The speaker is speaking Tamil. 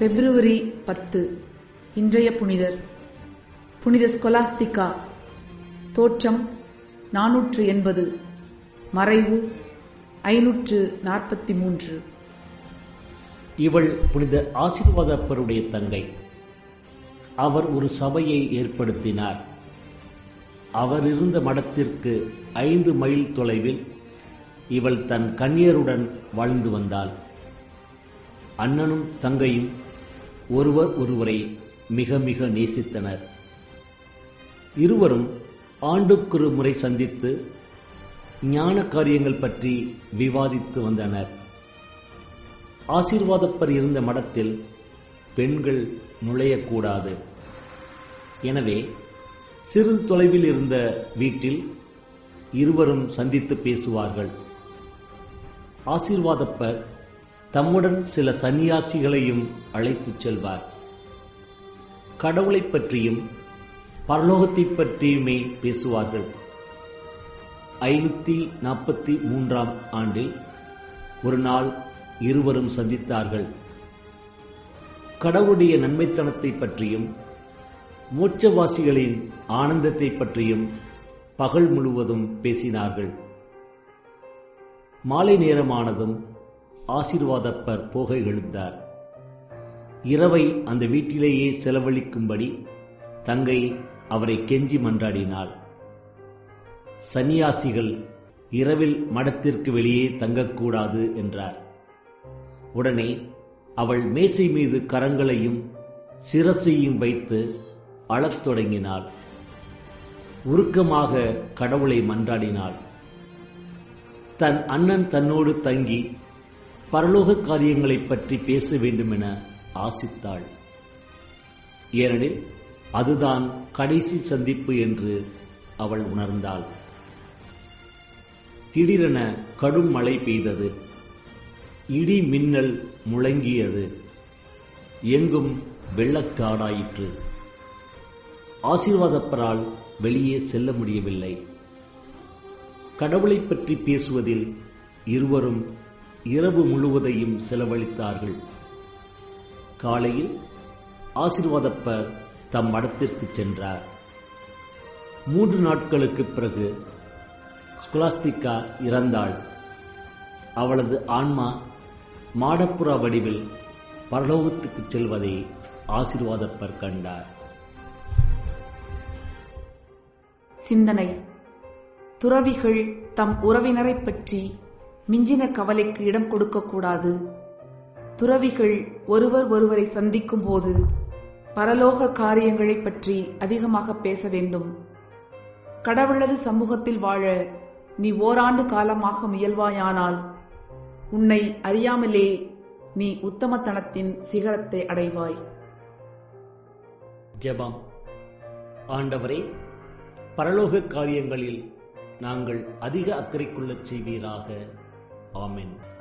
பிப்ரவரி பத்து இன்றைய புனிதர் புனித ஸ்கொலாஸ்திகா தோற்றம் நாநூற்று எண்பது மறைவு ஐநூற்று நாற்பத்தி மூன்று இவள் புனித ஆசீர்வாதப்பருடைய தங்கை அவர் ஒரு சபையை ஏற்படுத்தினார் அவர் இருந்த மடத்திற்கு ஐந்து மைல் தொலைவில் இவள் தன் கண்ணியருடன் வாழ்ந்து வந்தாள் அண்ணனும் தங்கையும் ஒருவர் ஒருவரை மிக மிக நேசித்தனர் இருவரும் ஆண்டுக்கொரு முறை சந்தித்து ஞான காரியங்கள் பற்றி விவாதித்து வந்தனர் ஆசீர்வாதப்பர் இருந்த மடத்தில் பெண்கள் நுழையக்கூடாது எனவே சிறிது தொலைவில் இருந்த வீட்டில் இருவரும் சந்தித்து பேசுவார்கள் ஆசீர்வாதப்பர் தம்முடன் சில சந்நியாசிகளையும் அழைத்துச் செல்வார் கடவுளைப் பற்றியும் பரலோகத்தைப் பற்றியுமே பேசுவார்கள் ஐநூத்தி நாற்பத்தி மூன்றாம் ஆண்டில் ஒரு நாள் இருவரும் சந்தித்தார்கள் கடவுளுடைய நன்மைத்தனத்தை பற்றியும் மோட்சவாசிகளின் ஆனந்தத்தை பற்றியும் பகல் முழுவதும் பேசினார்கள் மாலை நேரமானதும் ஆசீர்வாதப்பர் போக எழுந்தார் இரவை அந்த வீட்டிலேயே செலவழிக்கும்படி தங்கை அவரை கெஞ்சி மன்றாடினாள் சந்நியாசிகள் இரவில் மடத்திற்கு வெளியே தங்கக்கூடாது என்றார் உடனே அவள் மேசை மீது கரங்களையும் சிரசையும் வைத்து அழத் தொடங்கினாள் உருக்கமாக கடவுளை மன்றாடினாள் தன் அண்ணன் தன்னோடு தங்கி பரலோக காரியங்களைப் பற்றி பேச வேண்டுமென ஆசித்தாள் ஏனெனில் அதுதான் கடைசி சந்திப்பு என்று அவள் உணர்ந்தாள் திடீரென கடும் மழை பெய்தது இடி மின்னல் முழங்கியது எங்கும் வெள்ளக்காடாயிற்று ஆசீர்வாதப்பரால் வெளியே செல்ல முடியவில்லை கடவுளைப் பற்றி பேசுவதில் இருவரும் இரவு முழுவதையும் செலவழித்தார்கள் காலையில் ஆசீர்வாதப்பர் தம் மடத்திற்கு சென்றார் மூன்று நாட்களுக்குப் பிறகு ஸ்குலாஸ்திகா இறந்தாள் அவளது ஆன்மா மாடப்புறா வடிவில் பரலோகத்துக்குச் செல்வதை ஆசீர்வாதப்பர் கண்டார் சிந்தனை துறவிகள் தம் உறவினரைப் பற்றி மிஞ்சின கவலைக்கு இடம் கொடுக்கக்கூடாது துறவிகள் ஒருவர் ஒருவரை சந்திக்கும் போது பரலோக காரியங்களைப் பற்றி அதிகமாக பேச வேண்டும் கடவுளது சமூகத்தில் வாழ நீ ஓராண்டு காலமாக முயல்வாயானால் உன்னை அறியாமலே நீ உத்தமத்தனத்தின் சிகரத்தை அடைவாய் ஜெபம் ஆண்டவரே பரலோக காரியங்களில் நாங்கள் அதிக அக்கறை கொள்ளச் செய்வீராக ஆமென்